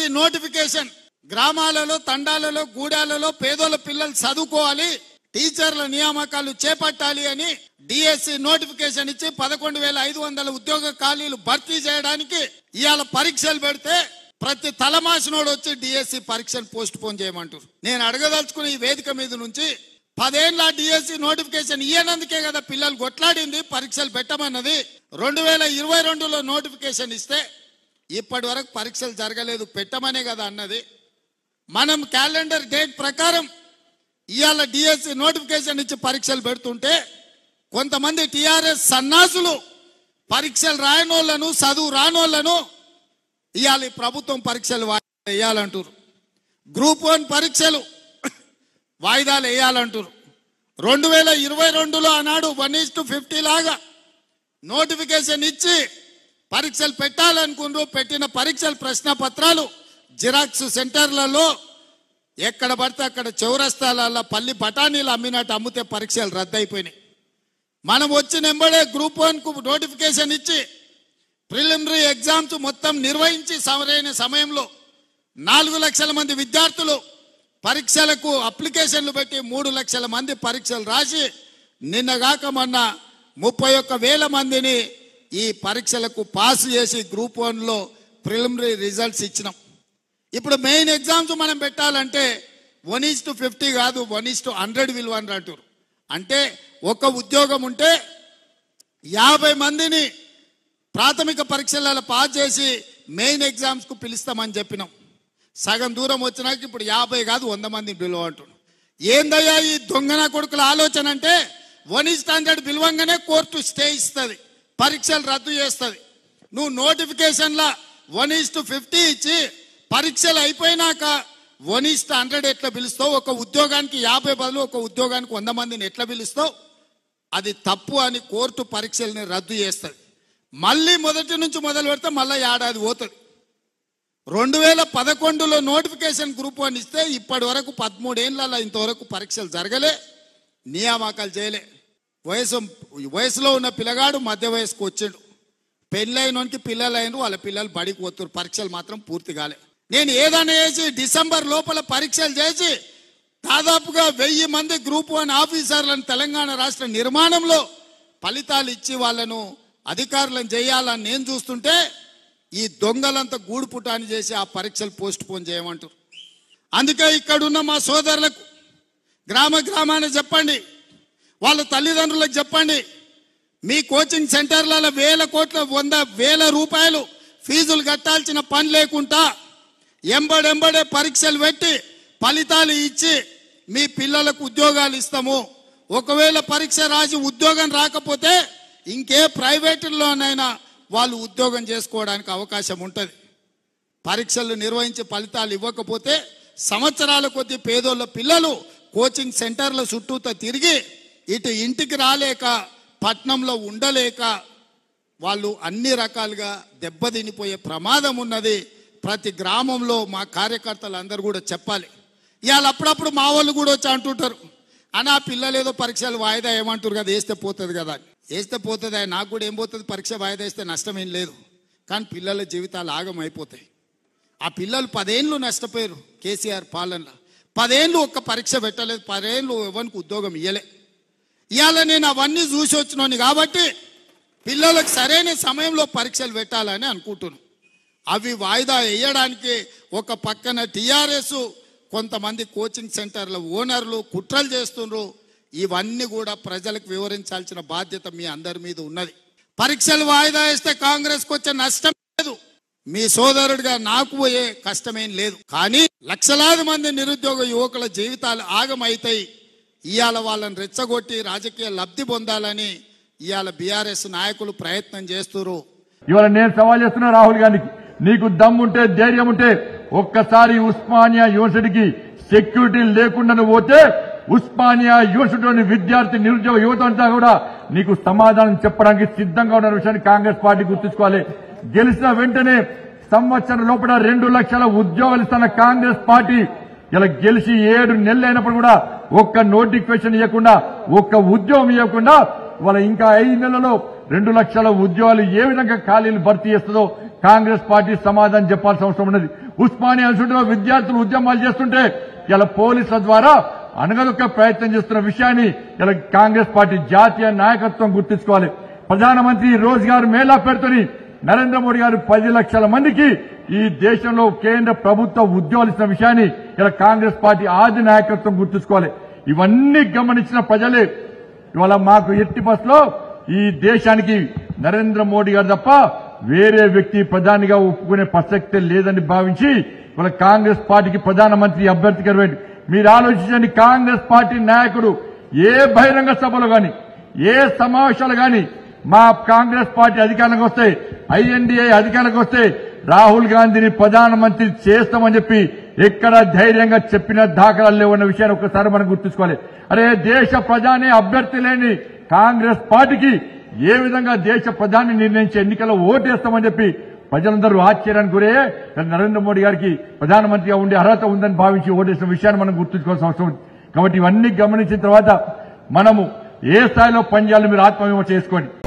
DSC notification గ్రామాలలో తండాలలో గూడాలలో పేదోళ్ళ పిల్లలు చదువుకోవాలి టీచర్ల నియామకాలు చేపట్టాలి అని డిఎస్సి నోటిఫికేషన్ ఇచ్చి పదకొండు వేల ఐదు వందల ఉద్యోగ ఖాళీలు భర్తీ చేయడానికి ఇవాళ పరీక్షలు పెడితే ప్రతి తలమాసినోడు వచ్చి డిఎస్సి పరీక్షను పోస్ట్ పోన్ చేయమంటారు నేను అడగదలుచుకున్న ఈ వేదిక మీద నుంచి పదేళ్ళ డిఎస్సి నోటిఫికేషన్ ఇయ్యనందుకే కదా పిల్లలు కొట్లాడింది పరీక్షలు పెట్టమన్నది రెండు వేల ఇరవై రెండులో నోటిఫికేషన్ ఇస్తే ఇప్పటి వరకు పరీక్షలు జరగలేదు పెట్టమనే కదా అన్నది మనం క్యాలెండర్ డేట్ ప్రకారం ఇవాళ డిఎస్సి నోటిఫికేషన్ ఇచ్చి పరీక్షలు పెడుతుంటే కొంతమంది టిఆర్ఎస్ సన్నాసులు పరీక్షలు రాయనోళ్లను చదువు రానోళ్లను ఇవాళ ఈ ప్రభుత్వం పరీక్షలు వాయిదా వేయాలంటారు గ్రూప్ వన్ పరీక్షలు వాయిదాలు వేయాలంటారు రెండు వేల ఇరవై రెండులో ఆనాడు వన్ ఈస్ టు ఫిఫ్టీ లాగా నోటిఫికేషన్ ఇచ్చి పరీక్షలు పెట్టాలనుకున్నారు పెట్టిన పరీక్షల ప్రశ్న పత్రాలు జిరాక్స్ సెంటర్లలో ఎక్కడ పడితే అక్కడ చౌరస్తాలలో పల్లి బఠానీలు అమ్మినట్టు అమ్మితే పరీక్షలు రద్దయిపోయినాయి మనం వచ్చిన ఎంబడే గ్రూప్ వన్ కు నోటిఫికేషన్ ఇచ్చి ప్రిలిమినరీ ఎగ్జామ్స్ మొత్తం నిర్వహించి సరైన సమయంలో నాలుగు లక్షల మంది విద్యార్థులు పరీక్షలకు అప్లికేషన్లు పెట్టి మూడు లక్షల మంది పరీక్షలు రాసి నిన్నగాక మొన్న ముప్పై ఒక్క వేల మందిని ఈ పరీక్షలకు పాస్ చేసి గ్రూప్ వన్లో ప్రిలిమినరీ రిజల్ట్స్ ఇచ్చినాం ఇప్పుడు మెయిన్ ఎగ్జామ్స్ మనం పెట్టాలంటే వన్ ఈస్ టు ఫిఫ్టీ కాదు వన్ ఈస్ టు హండ్రెడ్ విలువ అని అంటారు అంటే ఒక ఉద్యోగం ఉంటే యాభై మందిని ప్రాథమిక పరీక్షలలో పాస్ చేసి మెయిన్ ఎగ్జామ్స్కు పిలుస్తామని చెప్పినాం సగం దూరం వచ్చినాక ఇప్పుడు యాభై కాదు వంద మంది పిలువ అంటున్నాం ఏందయ్యా ఈ దొంగన కొడుకుల ఆలోచన అంటే వన్ ఈస్ హండ్రెడ్ పిలవంగానే కోర్టు స్టే ఇస్తుంది పరీక్షలు రద్దు చేస్తుంది నువ్వు నోటిఫికేషన్ల వన్ ఈస్ టు ఫిఫ్టీ ఇచ్చి పరీక్షలు అయిపోయినాక వన్ ఈస్ హండ్రెడ్ ఎట్లా పిలుస్తావు ఒక ఉద్యోగానికి యాభై బదులు ఒక ఉద్యోగానికి వంద మందిని ఎట్లా పిలుస్తావు అది తప్పు అని కోర్టు పరీక్షల్ని రద్దు చేస్తుంది మళ్ళీ మొదటి నుంచి మొదలు పెడితే మళ్ళీ ఏడాది పోతుంది రెండు వేల పదకొండులో నోటిఫికేషన్ గ్రూప్ వన్ ఇస్తే ఇప్పటి వరకు పదమూడేళ్ళ ఇంతవరకు పరీక్షలు జరగలే నియామకాలు చేయలే వయసు వయసులో ఉన్న పిల్లగాడు మధ్య వయసుకు వచ్చాడు పెళ్ళైనోనికి పిల్లలు అయిన వాళ్ళ పిల్లలు బడికి పోతున్నారు పరీక్షలు మాత్రం పూర్తి కాలే నేను ఏదైనా చేసి డిసెంబర్ లోపల పరీక్షలు చేసి దాదాపుగా వెయ్యి మంది గ్రూప్ వన్ ఆఫీసర్లను తెలంగాణ రాష్ట్ర నిర్మాణంలో ఫలితాలు ఇచ్చి వాళ్ళను అధికారులను చేయాలని నేను చూస్తుంటే ఈ దొంగలంతా గూడు పుటాని చేసి ఆ పరీక్షలు పోస్ట్ పోన్ చేయమంటారు అందుకే ఇక్కడున్న మా సోదరులకు గ్రామ గ్రామాన్ని చెప్పండి వాళ్ళ తల్లిదండ్రులకు చెప్పండి మీ కోచింగ్ సెంటర్లలో వేల కోట్ల వంద వేల రూపాయలు ఫీజులు కట్టాల్సిన పని లేకుండా ఎంబడెంబడే పరీక్షలు పెట్టి ఫలితాలు ఇచ్చి మీ పిల్లలకు ఉద్యోగాలు ఇస్తాము ఒకవేళ పరీక్ష రాసి ఉద్యోగం రాకపోతే ఇంకే ప్రైవేటుల్లోనైనా వాళ్ళు ఉద్యోగం చేసుకోవడానికి అవకాశం ఉంటుంది పరీక్షలు నిర్వహించి ఫలితాలు ఇవ్వకపోతే సంవత్సరాల కొద్ది పేదోళ్ళ పిల్లలు కోచింగ్ సెంటర్ల చుట్టూతో తిరిగి ఇటు ఇంటికి రాలేక పట్నంలో ఉండలేక వాళ్ళు అన్ని రకాలుగా దెబ్బతినిపోయే ప్రమాదం ఉన్నది ప్రతి గ్రామంలో మా కార్యకర్తలు అందరూ కూడా చెప్పాలి ఇవాళ అప్పుడప్పుడు మా వాళ్ళు కూడా వచ్చి అంటుంటారు అని ఆ పిల్లలు ఏదో పరీక్షలు వాయిదా ఏమంటారు కదా వేస్తే పోతుంది కదా అని. వేస్తే పోతుంది ఆయన నాకు కూడా ఏం పోతుంది పరీక్ష వాయిదా వేస్తే నష్టం ఏం లేదు కానీ పిల్లల జీవితాలు ఆగం అయిపోతాయి ఆ పిల్లలు పదేళ్ళు నష్టపోయారు కేసీఆర్ పాలనలో పదేళ్ళు ఒక్క పరీక్ష పెట్టలేదు పదేళ్ళు ఎవరికి ఉద్యోగం ఇయ్యలే ఇవాళ నేను అవన్నీ చూసి వచ్చినోని కాబట్టి పిల్లలకు సరైన సమయంలో పరీక్షలు పెట్టాలని అనుకుంటున్నాను అవి వాయిదా వేయడానికి ఒక పక్కన టిఆర్ఎస్ కొంతమంది కోచింగ్ సెంటర్ల ఓనర్లు కుట్రలు చేస్తుండ్రు ఇవన్నీ కూడా ప్రజలకు వివరించాల్సిన బాధ్యత మీ అందరి మీద ఉన్నది పరీక్షలు వాయిదా వేస్తే కాంగ్రెస్కి వచ్చే నష్టం లేదు మీ సోదరుడిగా నాకు పోయే కష్టమేం లేదు కానీ లక్షలాది మంది నిరుద్యోగ యువకుల జీవితాలు ఆగమైతాయి ఇవాళ వాళ్ళని రెచ్చగొట్టి రాజకీయ లబ్ధి పొందాలని ఇవాళ బీఆర్ఎస్ నాయకులు ప్రయత్నం చేస్తున్నారు ఇవాళ నేను సవాల్ చేస్తున్నా రాహుల్ గాంధీకి నీకు దమ్ముంటే ధైర్యం ఉంటే ఒక్కసారి ఉస్మానియా యూనివర్సిటీకి సెక్యూరిటీ లేకుండా నువ్వు పోతే ఉస్మానియా యూనివర్సిటీలోని విద్యార్థి నిరుద్యోగ యువత అంతా కూడా నీకు సమాధానం చెప్పడానికి సిద్ధంగా ఉన్న విషయాన్ని కాంగ్రెస్ పార్టీ గుర్తుంచుకోవాలి గెలిచిన వెంటనే సంవత్సరం లోపల రెండు లక్షల ఉద్యోగాలు ఇస్తున్న కాంగ్రెస్ పార్టీ ఇలా గెలిచి ఏడు నెలలు అయినప్పుడు కూడా ఒక్క నోటిఫికేషన్ ఇవ్వకుండా ఒక్క ఉద్యోగం ఇవ్వకుండా వాళ్ళ ఇంకా ఐదు నెలలలో రెండు లక్షల ఉద్యోగాలు ఏ విధంగా ఖాళీలు భర్తీ చేస్తుందో కాంగ్రెస్ పార్టీ సమాధానం చెప్పాల్సిన అవసరం ఉన్నది ఉస్మానియా యూనివర్సిటీలో విద్యార్థులు ఉద్యమాలు చేస్తుంటే ఇలా పోలీసుల ద్వారా అనగదొక్క ప్రయత్నం చేస్తున్న విషయాన్ని ఇలా కాంగ్రెస్ పార్టీ జాతీయ నాయకత్వం గుర్తుంచుకోవాలి ప్రధానమంత్రి రోజ్గార్ మేళా పేరుతోని నరేంద్ర మోడీ గారు పది లక్షల మందికి ఈ దేశంలో కేంద్ర ప్రభుత్వ ఉద్యోగాలు ఇచ్చిన విషయాన్ని ఇలా కాంగ్రెస్ పార్టీ ఆది నాయకత్వం గుర్తుంచుకోవాలి ఇవన్నీ గమనించిన ప్రజలే ఇవాళ మాకు ఎట్టి బస్సులో ఈ దేశానికి నరేంద్ర మోడీ గారు తప్ప వేరే వ్యక్తి ప్రధానిగా ఒప్పుకునే ప్రసక్తే లేదని భావించి ఇవాళ కాంగ్రెస్ పార్టీకి ప్రధానమంత్రి అభ్యర్థిగా వేయండి మీరు ఆలోచించండి కాంగ్రెస్ పార్టీ నాయకుడు ఏ బహిరంగ సభలో గాని ఏ సమావేశాలు గాని మా కాంగ్రెస్ పార్టీ అధికారంలోకి వస్తే ఐఎన్డీఏ అధికారంలోకి వస్తే రాహుల్ గాంధీని ప్రధానమంత్రి చేస్తామని చెప్పి ఎక్కడ ధైర్యంగా చెప్పిన దాఖలాలు లేవన్న విషయాన్ని ఒకసారి మనం గుర్తుంచుకోవాలి అరే దేశ ప్రధాని అభ్యర్థి లేని కాంగ్రెస్ పార్టీకి ఏ విధంగా దేశ ప్రధాని నిర్ణయించి ఎన్నికల్లో ఓటేస్తామని చెప్పి ప్రజలందరూ ఆశ్చర్యానికి గురే నరేంద్ర మోడీ గారికి ప్రధానమంత్రిగా ఉండే అర్హత ఉందని భావించి ఓటేసిన విషయాన్ని మనం గుర్తుంచుకోవాల్సిన అవసరం ఉంది కాబట్టి ఇవన్నీ గమనించిన తర్వాత మనము ఏ స్థాయిలో పనిచేయాలో మీరు ఆత్మవిమర్శ చేసుకోండి